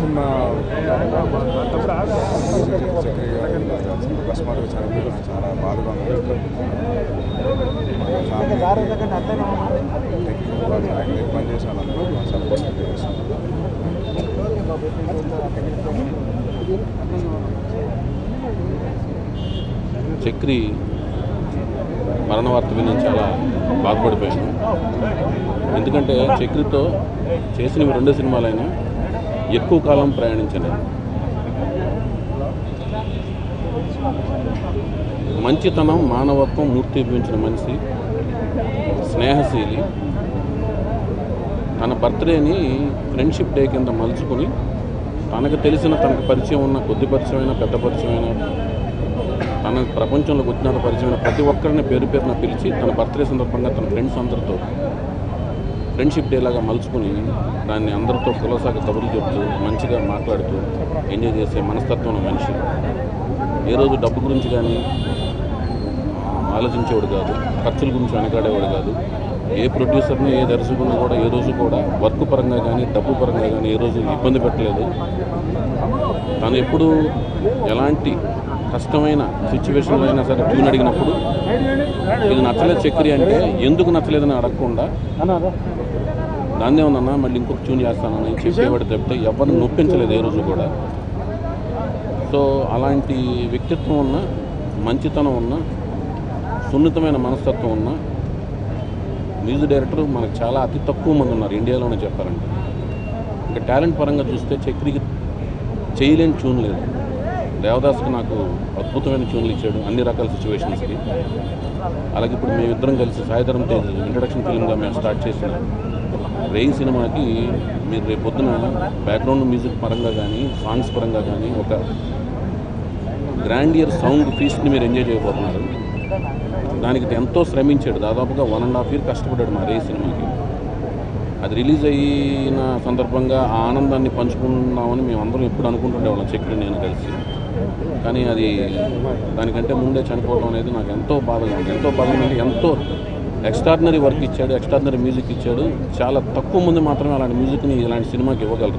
cinema Chakri గారు అకస్మాత్తుగా చనిపోయిన చాలా బాధగా ఉంది టెక్నికల్ పని చేశాను సపోర్ట్ చేస్తాను చక్రి మరణ వార్త విని నేను చాలా బాధపడిపోయాను ఎందుకంటే చక్రితో చేసినవి రెండు సినిమాలైనా ఎక్కువ కాలం ప్రయాణించాను మంచితనం మానవత్వం మూర్తిభవించిన మనిషి స్నేహశీలి తన బర్త్డేని ఫ్రెండ్షిప్ డే కింద మలుచుకుని తనకు తెలిసిన తనకు పరిచయం ఉన్న కొద్ది పరిచయమైన పెద్ద పరిచయమైన తన ప్రపంచంలోకి వచ్చిన పరిచయమైన ప్రతి ఒక్కరిని పేరు పేరున పిలిచి తన బర్త్డే సందర్భంగా తన ఫ్రెండ్స్ అందరితో ఫ్రెండ్షిప్ డే లాగా మలుచుకుని దాన్ని అందరితో కులసాగ కబుర్లు చెప్తూ మంచిగా మాట్లాడుతూ ఎంజాయ్ చేసే మనస్తత్వం ఉన్న మనిషి ఏ రోజు డబ్బు గురించి కానీ ఆలోచించేవాడు కాదు ఖర్చుల గురించి వెనకాడేవాడు కాదు ఏ ప్రొడ్యూసర్ని ఏ దర్శకుడిని కూడా ఏ రోజు కూడా వర్క్ పరంగా కానీ డబ్బు పరంగా కానీ ఏ రోజు ఇబ్బంది పెట్టలేదు తను ఎప్పుడు ఎలాంటి కష్టమైన సిచ్యువేషన్లో అయినా సరే ట్యూన్ అడిగినప్పుడు ఇది నచ్చలేదు చక్రి అంటే ఎందుకు నచ్చలేదని అడగకుండా దాన్నే ఉందన్నా మళ్ళీ ఇంకొక ట్యూన్ చేస్తానని చెప్పేవాడు తప్పితే ఎవరిని నొప్పించలేదు ఏ రోజు కూడా సో అలాంటి వ్యక్తిత్వం ఉన్న మంచితనం ఉన్న సున్నితమైన మనస్తత్వం ఉన్న మ్యూజిక్ డైరెక్టర్ మనకు చాలా అతి తక్కువ మంది ఉన్నారు ఇండియాలోనే చెప్పాలంటే ఇంకా టాలెంట్ పరంగా చూస్తే చక్రికి చేయలేని ట్యూన్ లేదు దేవదాస్కి నాకు అద్భుతమైన ట్యూన్లు ఇచ్చాడు అన్ని రకాల సిచ్యువేషన్స్కి అలాగే ఇప్పుడు మేమిద్దరం కలిసి సాయిధరం తేజ్ ఇంట్రడక్షన్ ఫిల్మ్గా మేము స్టార్ట్ చేసిన రేయి సినిమాకి మీరు రేపు పొద్దున బ్యాక్గ్రౌండ్ మ్యూజిక్ పరంగా కానీ సాంగ్స్ పరంగా కానీ ఒక గ్రాండియర్ సౌండ్ ఫీస్ట్ని మీరు ఎంజాయ్ చేయబోతున్నారు దానికి ఎంతో శ్రమించాడు దాదాపుగా వన్ అండ్ హాఫ్ ఇయర్ కష్టపడ్డాడు మా రే సినిమాకి అది రిలీజ్ అయిన సందర్భంగా ఆ ఆనందాన్ని పంచుకున్నామని మేము అందరం ఎప్పుడు అనుకుంటుండేవాళ్ళం చక్రి నేను కలిసి కానీ అది దానికంటే ముందే చనిపోవడం అనేది నాకు ఎంతో బాధగా ఉంది ఎంతో బాధగా అంటే ఎంతో ఎక్స్ట్రాడినరీ వర్క్ ఇచ్చాడు ఎక్స్ట్రాడినరీ మ్యూజిక్ ఇచ్చాడు చాలా తక్కువ మంది మాత్రమే అలాంటి మ్యూజిక్ని ఇలాంటి సినిమాకి ఇవ్వగలరు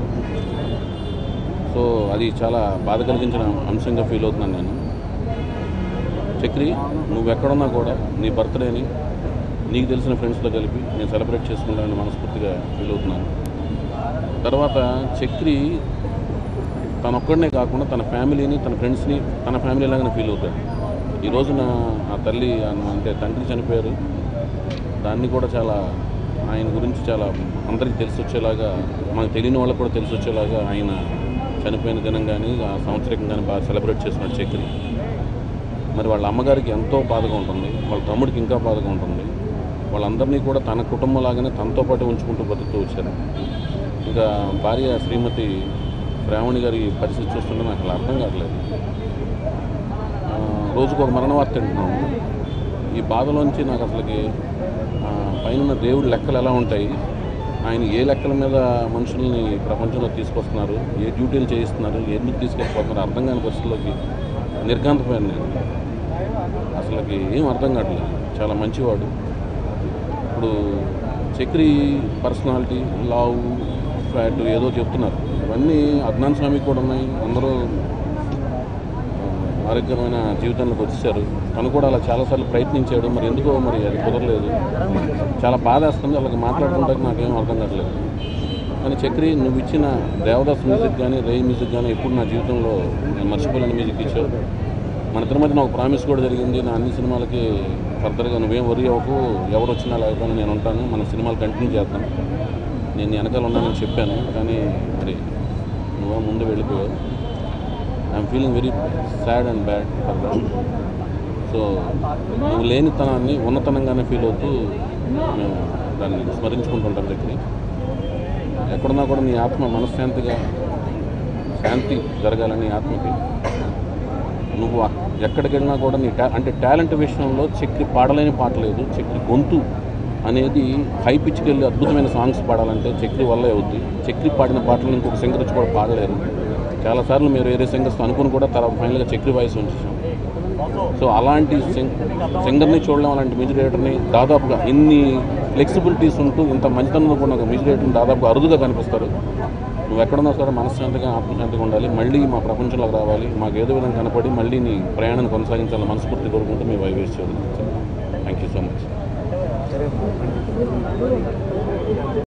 సో అది చాలా బాధ కలిగించిన అంశంగా ఫీల్ అవుతున్నాను నేను చక్రి నువ్వు ఎక్కడున్నా కూడా నీ బర్త్డేని నీకు తెలిసిన ఫ్రెండ్స్తో కలిపి నేను సెలబ్రేట్ చేసుకుంటానని మనస్ఫూర్తిగా ఫీల్ అవుతున్నాను తర్వాత చక్రి తనొక్కడనే కాకుండా తన ఫ్యామిలీని తన ఫ్రెండ్స్ని తన ఫ్యామిలీ లాగానే ఫీల్ అవుతాడు ఈ రోజున ఆ తల్లి ఆ- అంటే తండ్రి చనిపోయారు దాన్ని కూడా చాలా ఆయన గురించి చాలా అందరికీ తెలిసి వచ్చేలాగా మనకు తెలియని వాళ్ళకి కూడా తెలిసి వచ్చేలాగా ఆయన చనిపోయిన దినం కానీ ఆ సంవత్సరం కానీ బాగా సెలబ్రేట్ చేస్తున్నాడు చక్రి మరి వాళ్ళ అమ్మగారికి ఎంతో బాధగా ఉంటుంది వాళ్ళ తమ్ముడికి ఇంకా బాధగా ఉంటుంది వాళ్ళందరినీ కూడా తన కుటుంబం లాగానే తనతో పాటు ఉంచుకుంటూ బతుకుతూ వచ్చారు ఇంకా భార్య శ్రీమతి శ్రావణి గారి పరిస్థితి చూస్తుంటే నాకు అసలు అర్థం కావట్లేదు ఆ, రోజుకు ఒక మరణ వార్త వింటున్నాము ఈ బాధలోంచి నాకు అసలుకి ఆ, పైన దేవుడి లెక్కలు ఎలా ఉంటాయి ఆయన ఏ లెక్కల మీద మనుషుల్ని ప్రపంచంలో తీసుకొస్తున్నారు ఏ డ్యూటీలు చేయిస్తున్నారు ఎందుకు తీసుకెళ్ళిపోతున్నారు అర్థం కాని పరిస్థితుల్లోకి నిర్ఘాంతపోయాను నేను అసలుకి ఏం అర్థం కావట్లేదు చాలా మంచివాడు ఇప్పుడు చక్రి పర్సనాలిటీ లావు ఫ్యాట్ ఏదో చెప్తున్నారు ఇవన్నీ అజ్ఞాన్ స్వామికి కూడా ఉన్నాయి అందరూ ఆ, ఆరోగ్యమైన జీవితంలోకి వచ్చేసారు తను కూడా అలా చాలాసార్లు ప్రయత్నించాడు మరి ఎందుకో మరి అది కుదరలేదు చాలా బాధ వేస్తుంది అలాగే మాట్లాడుతుంటే నాకేం అర్థం కావట్లేదు కానీ చక్రి నువ్వు ఇచ్చిన దేవదాస్ మ్యూజిక్ కానీ రే మ్యూజిక్ కానీ ఎప్పుడు నా జీవితంలో నేను మర్చిపోలేని మ్యూజిక్ ఇచ్చావు మన ఇద్దరి మధ్య నాకు ప్రామిస్ కూడా జరిగింది నా అన్ని సినిమాలకి ఫర్దర్గా నువ్వేం వరి అవ్వకు ఎవరు వచ్చినా లేకపోయినా నేను ఉంటాను మన సినిమాలు కంటిన్యూ చేద్దాం నేను నీ వెనకాల ఉన్నానని చెప్పాను కానీ మరి నువ్వు ముందు వెళ్ళిపోయావు I'm feeling very sad and bad for that so నువ్వు లేనితనాన్ని ఉన్నతనంగానే ఫీల్ అవుతూ మేము దాన్ని స్మరించుకుంటుంటాం దగ్గర ఎక్కడున్నా కూడా నీ ఆత్మ మనశ్శాంతిగా శాంతి జరగాలని నీ ఆత్మకి నువ్వు అక్- ఎక్కడికి వెళ్ళినా కూడా నీ టా అంటే టాలెంట్ విషయంలో చక్రి పాడలేని పాట లేదు చక్రి గొంతు అనేది హై పిచ్కి వెళ్ళి అద్భుతమైన సాంగ్స్ పాడాలంటే చక్రి వల్లే అవుద్ది చక్రి పాడిన పాటలు ఇంకొక సింగర్ వచ్చి కూడా పాడలేరు చాలాసార్లు మీరు వేరే సింగర్స్ అనుకుని కూడా తర్వాత ఫైనల్గా చక్రి వాయిస్ ఉంచేసాం సో అలాంటి సింగ్ సింగర్ని చూడలేం అలాంటి మ్యూజిక్ డైరెక్టర్ని దాదాపుగా ఇన్ని ఫ్లెక్సిబిలిటీస్ ఉంటూ ఇంత మంచితనంలో కూడా ఒక మ్యూజిక్ డైరెక్టర్ని దాదాపుగా అరుదుగా కనిపిస్తారు నువ్వు ఎక్కడున్నా సరే మనశ్శాంతిగా ఆత్మశాంతిగా ఉండాలి మళ్ళీ మా ప్రపంచంలోకి రావాలి మాకు ఏదో విధంగా కనపడి మళ్ళీ నీ ప్రయాణాన్ని కొనసాగించాలని మనస్ఫూర్తి కోరుకుంటూ మీ వైవేస్ చదువు థ్యాంక్ యూ సో మచ్